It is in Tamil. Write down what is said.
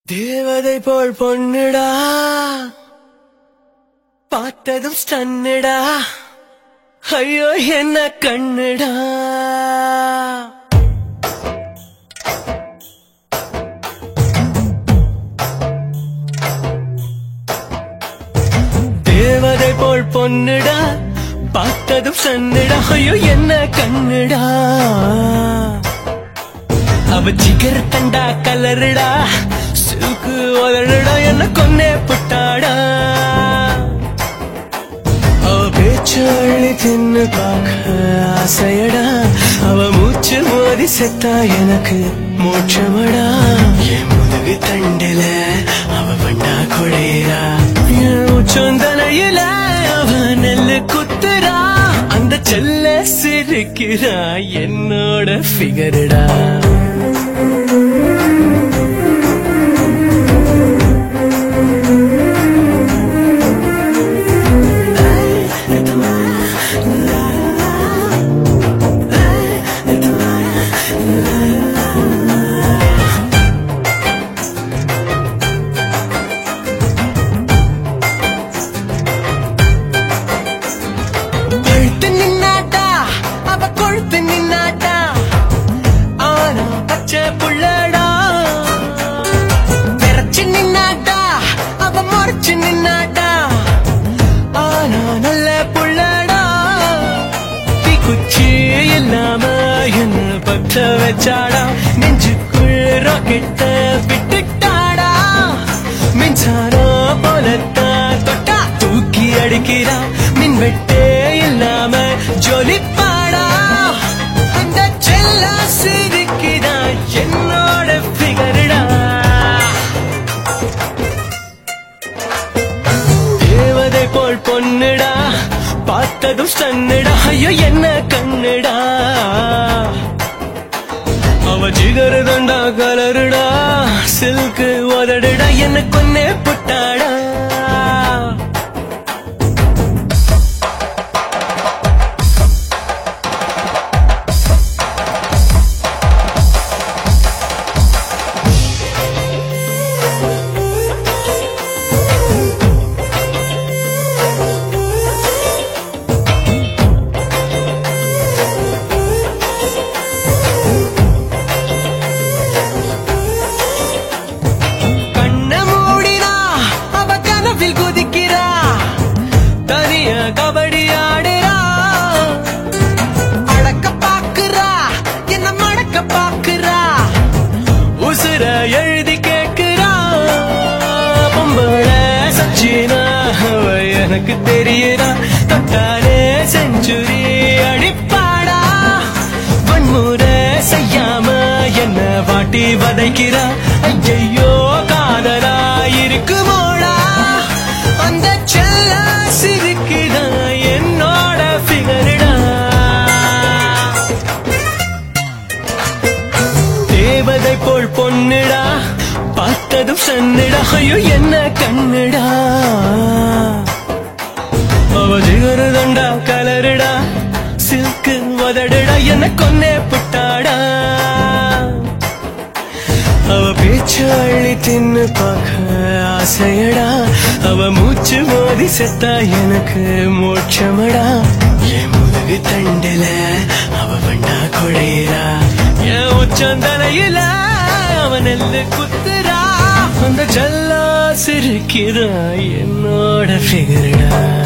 தேவதை போல் பொண்ணுடா பார்த்ததும் ஸ்டன்னுடா ஐயோ என்ன கண்ணுடா தேவதை போல் பொண்ணுடா பார்த்ததும் சன்னுடா ஐயோ என்ன கண்ணுடா அவ ஜிகர் தண்டா கலருடா சில்கு உதடுடா என்ன கொன்னே புட்டாடா அவ பேச்சு அள்ளி தின்னு பார்க்க ஆசையடா அவ மூச்சு மோதி செத்தா எனக்கு மோட்சமடா என் முதுகு தண்டில அவ வண்டா கொடையிறா என் உச்சந்தலையில அவ நெல்லு குத்துறா அந்த செல்ல சிரிக்கிறா என்னோட ஃபிகருடா கொழுத்து நின்னாட்டா அவ கொழுத்து நின்னாட்டா ஆனா பச்சை புள்ளடா விரைச்சு நின்னாட்டா அவ முறைச்சு நின்னாட்டா ஆனா நல்ல புள்ளடா தீக்குச்சி இல்லாம என்ன பற்ற வச்சாடா நெஞ்சுக்குள் ராக்கெட்ட விட்டுட்டாடா மின்சாரம் போலத்தான் தொட்டா தூக்கி அடிக்கிறா மின் வெட்டே இல்லாம ஜொலிப்பாடா அந்த செல்ல சிரிக்கிறா என்னோட ஃபிகருடா தேவதை போல் பொண்ணுடா பார்த்ததும் சன்னுடா ஐயோ என்ன கண்ணுடா அவ ஜிகரு தண்டா கலருடா சில்கு உதடுடா என்ன கொன்னே புட்டாடா கண்ண மூடினா அவ கனவில் குதிக்கிறா தனிய கபடி ஆடுறா அடக்க பாக்குறா என்ன மடக்க பாக்குறா உசுர எழுதி கேக்குறா பொம்பள சச்சினா அவ எனக்கு தெரியுறா தொட்டாலே செஞ்சுரி அடிப்பாடா வன்முறை செய்யாம என்ன வாட்டி வதைக்கிறா ஐயையோ காதலா இருக்குமோடா அந்த செல்ல சிரிக்குதா என்னோட ஃபிகருடா தேவதை போல் பொண்ணுடா பார்த்ததும் சன்னுடா ஐயோ என்ன கண்ணுடா அவ ஜிகரு தண்டா கலருடா சில்கு உதடுடா என்ன கொன்னே புட்டாடா அவ பேச்சு அள்ளி தின்னு பார்க்க ஆசையடா அவ மூச்சு மோதி செத்தா எனக்கு மோட்சமடா என் முதுகு தண்டில அவ வண்டா கொடையிறா என் உச்சந்தலையில அவ நெல்லு குத்துறா அந்த ஜல்லா சிரிக்கிறா என்னோட ஃபிகருடா